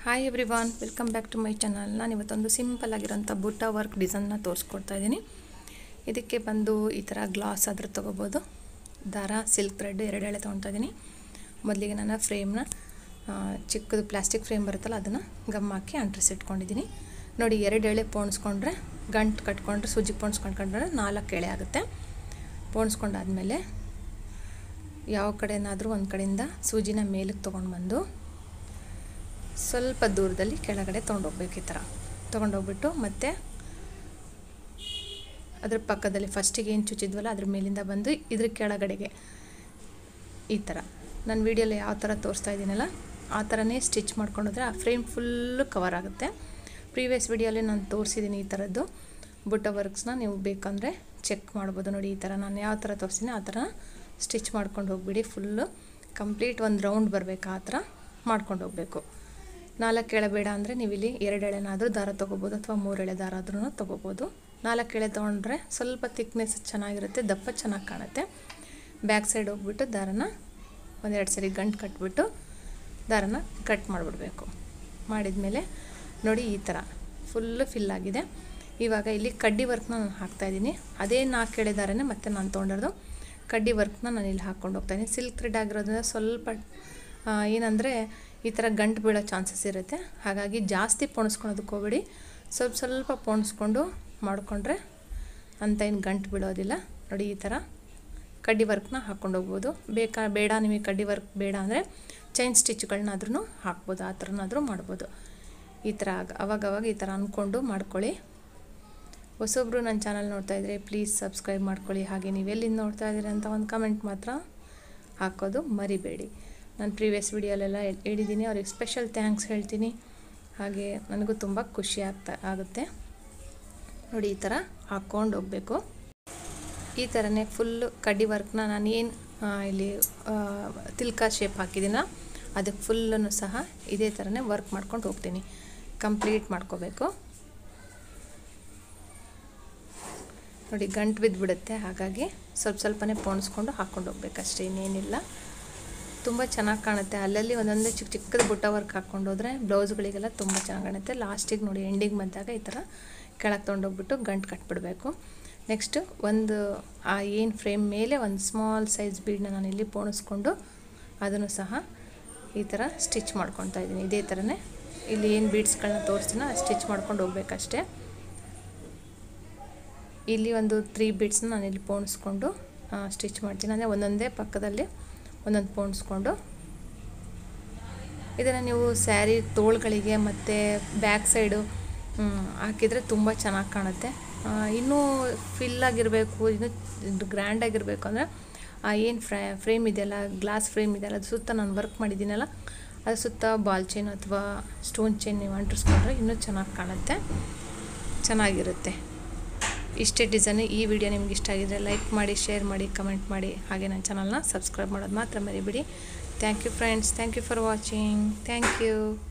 hi everyone welcome back to my channel ನಾನು ಇವತ್ತೊಂದು simple ಆಗಿರೋಂಥ ಬುಟ್ಟ ವರ್ಕ್ ಡಿಸೈನ್ನ ತೋರಿಸ್ಕೊಡ್ತಾ ಇದ್ದೀನಿ ಇದಕ್ಕೆ ಬಂದು ಈ ಥರ ಗ್ಲಾಸ್ ಆದರೂ ತೊಗೋಬೋದು ದಾರ ಸಿಲ್ಕ್ ಥ್ರೆಡ್ ಎರಡು ಎಳೆ ತೊಗೊತಾ ಇದ್ದೀನಿ ಮೊದಲಿಗೆ ನಾನು ಫ್ರೇಮ್ನ ಚಿಕ್ಕದು ಪ್ಲಾಸ್ಟಿಕ್ ಫ್ರೇಮ್ ಬರುತ್ತಲ್ಲ ಅದನ್ನು ಗಮ್ ಹಾಕಿ ಅಂಟ್ರಿಸಿಟ್ಕೊಂಡಿದ್ದೀನಿ ನೋಡಿ ಎರಡು ಎಳೆ ಪೋಣಿಸ್ಕೊಂಡ್ರೆ ಗಂಟು ಕಟ್ಕೊಂಡ್ರೆ ಸೂಜಿ ಪೋಣಿಸ್ಕೊಂಡ್ಕೊಂಡ್ರೆ ನಾಲ್ಕು ಎಳೆ ಆಗುತ್ತೆ ಪೋಣಿಸ್ಕೊಂಡಾದ್ಮೇಲೆ ಯಾವ ಕಡೆನಾದರೂ ಒಂದು ಕಡೆಯಿಂದ ಸೂಜಿನ ಮೇಲಕ್ಕೆ ತೊಗೊಂಡು ಬಂದು ಸ್ವಲ್ಪ ದೂರದಲ್ಲಿ ಕೆಳಗಡೆ ತೊಗೊಂಡೋಗ್ಬೇಕು ಈ ಥರ ತೊಗೊಂಡೋಗ್ಬಿಟ್ಟು ಮತ್ತೆ ಅದ್ರ ಪಕ್ಕದಲ್ಲಿ ಫಸ್ಟಿಗೆ ಏನು ಚುಚ್ಚಿದ್ವಲ್ಲ ಅದ್ರ ಮೇಲಿಂದ ಬಂದು ಇದ್ರ ಕೆಳಗಡೆಗೆ ಈ ಥರ ನಾನು ವೀಡಿಯೋಲಿ ಯಾವ ಥರ ತೋರಿಸ್ತಾ ಇದ್ದೀನಲ್ಲ ಆ ಥರನೇ ಸ್ಟಿಚ್ ಮಾಡ್ಕೊಂಡೋದ್ರೆ ಆ ಫ್ರೇಮ್ ಫುಲ್ಲು ಕವರ್ ಆಗುತ್ತೆ ಪ್ರೀವಿಯಸ್ ವೀಡಿಯೋಲಿ ನಾನು ತೋರಿಸಿದ್ದೀನಿ ಈ ಥರದ್ದು ಬುಟ್ಟ ವರ್ಕ್ಸ್ನ ನೀವು ಬೇಕಂದರೆ ಚೆಕ್ ಮಾಡ್ಬೋದು ನೋಡಿ ಈ ಥರ ನಾನು ಯಾವ ಥರ ತೋರಿಸ್ತೀನಿ ಆ ಥರ ಸ್ಟಿಚ್ ಮಾಡ್ಕೊಂಡು ಹೋಗ್ಬಿಡಿ ಫುಲ್ಲು ಕಂಪ್ಲೀಟ್ ಒಂದು ರೌಂಡ್ ಬರಬೇಕು ಆ ಥರ ಮಾಡ್ಕೊಂಡು ಹೋಗಬೇಕು ನಾಲ್ಕು ಎಳೆ ಬೇಡ ಅಂದರೆ ನೀವು ಇಲ್ಲಿ ಎರಡು ಎಳೆನಾದರೂ ದಾರ ತೊಗೋಬೋದು ಅಥವಾ ಮೂರು ಎಳೆ ದಾರ ಆದ್ರೂ ತೊಗೋಬೋದು ನಾಲ್ಕು ಎಳೆ ತೊಗೊಂಡ್ರೆ ಸ್ವಲ್ಪ ತಿಕ್ನೆಸ್ ಚೆನ್ನಾಗಿರುತ್ತೆ ದಪ್ಪ ಚೆನ್ನಾಗಿ ಕಾಣುತ್ತೆ ಬ್ಯಾಕ್ ಸೈಡ್ ಹೋಗ್ಬಿಟ್ಟು ದಾರನ ಒಂದೆರಡು ಸರಿ ಗಂಟು ಕಟ್ಬಿಟ್ಟು ದಾರನ ಕಟ್ ಮಾಡಿಬಿಡ್ಬೇಕು ಮಾಡಿದ್ಮೇಲೆ ನೋಡಿ ಈ ಥರ ಫುಲ್ಲು ಫಿಲ್ ಆಗಿದೆ ಇವಾಗ ಇಲ್ಲಿ ಕಡ್ಡಿ ವರ್ಕ್ನ ನಾನು ಹಾಕ್ತಾಯಿದ್ದೀನಿ ಅದೇ ನಾಲ್ಕು ಎಳೆ ದಾರನೇ ಮತ್ತೆ ನಾನು ತೊಗೊಂಡಿರೋದು ಕಡ್ಡಿ ವರ್ಕ್ನ ನಾನು ಇಲ್ಲಿ ಹಾಕ್ಕೊಂಡು ಹೋಗ್ತಾಯಿದ್ದೀನಿ ಸಿಲ್ಕ್ ಥ್ರೆಡ್ ಆಗಿರೋದ್ರಿಂದ ಸ್ವಲ್ಪ ಏನಂದರೆ ಈ ಥರ ಗಂಟು ಬೀಳೋ ಚಾನ್ಸಸ್ ಇರುತ್ತೆ ಹಾಗಾಗಿ ಜಾಸ್ತಿ ಪೊಣಿಸ್ಕೊಳೋದಕ್ಕೆ ಹೋಗ್ಬೇಡಿ ಸ್ವಲ್ಪ ಸ್ವಲ್ಪ ಪೊಣಿಸ್ಕೊಂಡು ಮಾಡಿಕೊಂಡ್ರೆ ಅಂತ ಏನು ಗಂಟು ಬೀಳೋದಿಲ್ಲ ನೋಡಿ ಈ ಥರ ಕಡ್ಡಿ ವರ್ಕ್ನ ಹಾಕ್ಕೊಂಡು ಹೋಗ್ಬೋದು ಬೇಕಾ ಬೇಡ ನಿಮಗೆ ಕಡ್ಡಿ ವರ್ಕ್ ಬೇಡ ಅಂದರೆ ಚೈನ್ ಸ್ಟಿಚ್ಗಳನ್ನಾದ್ರೂ ಹಾಕ್ಬೋದು ಆ ಥರನಾದರೂ ಮಾಡ್ಬೋದು ಈ ಥರ ಆಗ ಅವಾಗವಾಗ ಈ ಥರ ಅಂದ್ಕೊಂಡು ಮಾಡ್ಕೊಳ್ಳಿ ಹೊಸೊಬ್ಬರು ನನ್ನ ಚಾನಲ್ ನೋಡ್ತಾ ಇದ್ದರೆ ಪ್ಲೀಸ್ ಸಬ್ಸ್ಕ್ರೈಬ್ ಮಾಡ್ಕೊಳ್ಳಿ ಹಾಗೆ ನೀವೆಲ್ಲಿಂದ ನೋಡ್ತಾ ಇದ್ದೀರಿ ಅಂತ ಒಂದು ಕಮೆಂಟ್ ಮಾತ್ರ ಹಾಕೋದು ಮರಿಬೇಡಿ ನಾನು ಪ್ರೀವಿಯಸ್ ವಿಡಿಯೋಲೆಲ್ಲ ಹೇಳಿದ್ದೀನಿ ಅವ್ರಿಗೆ ಸ್ಪೆಷಲ್ ಥ್ಯಾಂಕ್ಸ್ ಹೇಳ್ತೀನಿ ಹಾಗೆ ನನಗೂ ತುಂಬ ಖುಷಿ ಆಗ್ತಾ ಆಗುತ್ತೆ ನೋಡಿ ಈ ಥರ ಹಾಕ್ಕೊಂಡು ಹೋಗಬೇಕು ಈ ಥರನೇ ಫುಲ್ಲು ಕಡ್ಡಿ ವರ್ಕ್ನ ನಾನು ಏನು ಇಲ್ಲಿ ತಿಲ್ಕ ಶೇಪ್ ಹಾಕಿದ್ದೀನ ಅದಕ್ಕೆ ಫುಲ್ಲನ್ನು ಸಹ ಇದೇ ಥರನೇ ವರ್ಕ್ ಮಾಡ್ಕೊಂಡು ಹೋಗ್ತೀನಿ ಕಂಪ್ಲೀಟ್ ಮಾಡ್ಕೋಬೇಕು ನೋಡಿ ಗಂಟು ಬಿದ್ದುಬಿಡುತ್ತೆ ಹಾಗಾಗಿ ಸ್ವಲ್ಪ ಸ್ವಲ್ಪನೇ ಪೋಣಿಸ್ಕೊಂಡು ಹಾಕ್ಕೊಂಡು ಹೋಗ್ಬೇಕಷ್ಟೇ ಇನ್ನೇನಿಲ್ಲ ತುಂಬ ಚೆನ್ನಾಗಿ ಕಾಣುತ್ತೆ ಅಲ್ಲಲ್ಲಿ ಒಂದೊಂದೇ ಚಿಕ್ಕ ಚಿಕ್ಕದ ಬುಟ್ಟ ವರ್ಕ್ ಹಾಕ್ಕೊಂಡು ಹೋದರೆ ಬ್ಲೌಸ್ಗಳಿಗೆಲ್ಲ ತುಂಬ ಚೆನ್ನಾಗಿ ಕಾಣುತ್ತೆ ಲಾಸ್ಟಿಗೆ ನೋಡಿ ಎಂಡಿಗೆ ಬಂದಾಗ ಈ ಥರ ಕೆಳಗೆ ತೊಗೊಂಡೋಗ್ಬಿಟ್ಟು ಗಂಟು ಕಟ್ಬಿಡಬೇಕು ನೆಕ್ಸ್ಟು ಒಂದು ಆ ಏನು ಫ್ರೇಮ್ ಮೇಲೆ ಒಂದು ಸ್ಮಾಲ್ ಸೈಜ್ ಬೀಡನ್ನ ನಾನು ಇಲ್ಲಿ ಪೋಣಿಸ್ಕೊಂಡು ಅದನ್ನು ಸಹ ಈ ಥರ ಸ್ಟಿಚ್ ಮಾಡ್ಕೊತಾ ಇದ್ದೀನಿ ಇದೇ ಥರನೇ ಇಲ್ಲಿ ಏನು ಬೀಡ್ಸ್ಗಳನ್ನ ತೋರಿಸ್ತೀನೋ ಸ್ಟಿಚ್ ಮಾಡ್ಕೊಂಡು ಹೋಗ್ಬೇಕಷ್ಟೇ ಇಲ್ಲಿ ಒಂದು ತ್ರೀ ಬೀಡ್ಸ್ನ ನಾನು ಇಲ್ಲಿ ಪೋಣಿಸ್ಕೊಂಡು ಸ್ಟಿಚ್ ಮಾಡ್ತೀನಿ ಅಂದರೆ ಒಂದೊಂದೇ ಪಕ್ಕದಲ್ಲಿ ಒಂದೊಂದು ಪೋಣಿಸ್ಕೊಂಡು ಇದನ್ನು ನೀವು ಸ್ಯಾರಿ ತೋಳುಗಳಿಗೆ ಮತ್ತು ಬ್ಯಾಕ್ ಸೈಡು ಹಾಕಿದರೆ ತುಂಬ ಚೆನ್ನಾಗಿ ಕಾಣುತ್ತೆ ಇನ್ನೂ ಫಿಲ್ಲಾಗಿರಬೇಕು ಇನ್ನೂ ಗ್ರ್ಯಾಂಡಾಗಿರಬೇಕು ಅಂದರೆ ಆ ಏನು ಫ್ರೇ ಫ್ರೇಮ್ ಇದೆಯಲ್ಲ ಗ್ಲಾಸ್ ಫ್ರೇಮ್ ಇದೆಯಲ್ಲ ಅದು ಸುತ್ತ ನಾನು ವರ್ಕ್ ಮಾಡಿದ್ದೀನಲ್ಲ ಅದು ಸುತ್ತ ಬಾಲ್ ಚೈನ್ ಅಥವಾ ಸ್ಟೋನ್ ಚೈನ್ ನೀವು ಅಂಟಿಸ್ಕೊಂಡ್ರೆ ಇನ್ನೂ ಚೆನ್ನಾಗಿ ಕಾಣುತ್ತೆ ಚೆನ್ನಾಗಿರುತ್ತೆ ಇಷ್ಟೇ ಡಿಸೈನ್ ಈ ವಿಡಿಯೋ ನಿಮ್ಗೆ ಇಷ್ಟ ಆಗಿದ್ರೆ ಲೈಕ್ ಮಾಡಿ ಶೇರ್ ಮಾಡಿ ಕಮೆಂಟ್ ಮಾಡಿ ಹಾಗೆ ನನ್ನ ಚಾನಲ್ನ ಸಬ್ಸ್ಕ್ರೈಬ್ ಮಾಡೋದು ಮಾತ್ರ ಮರಿಬಿಡಿ thank you friends thank you for watching thank you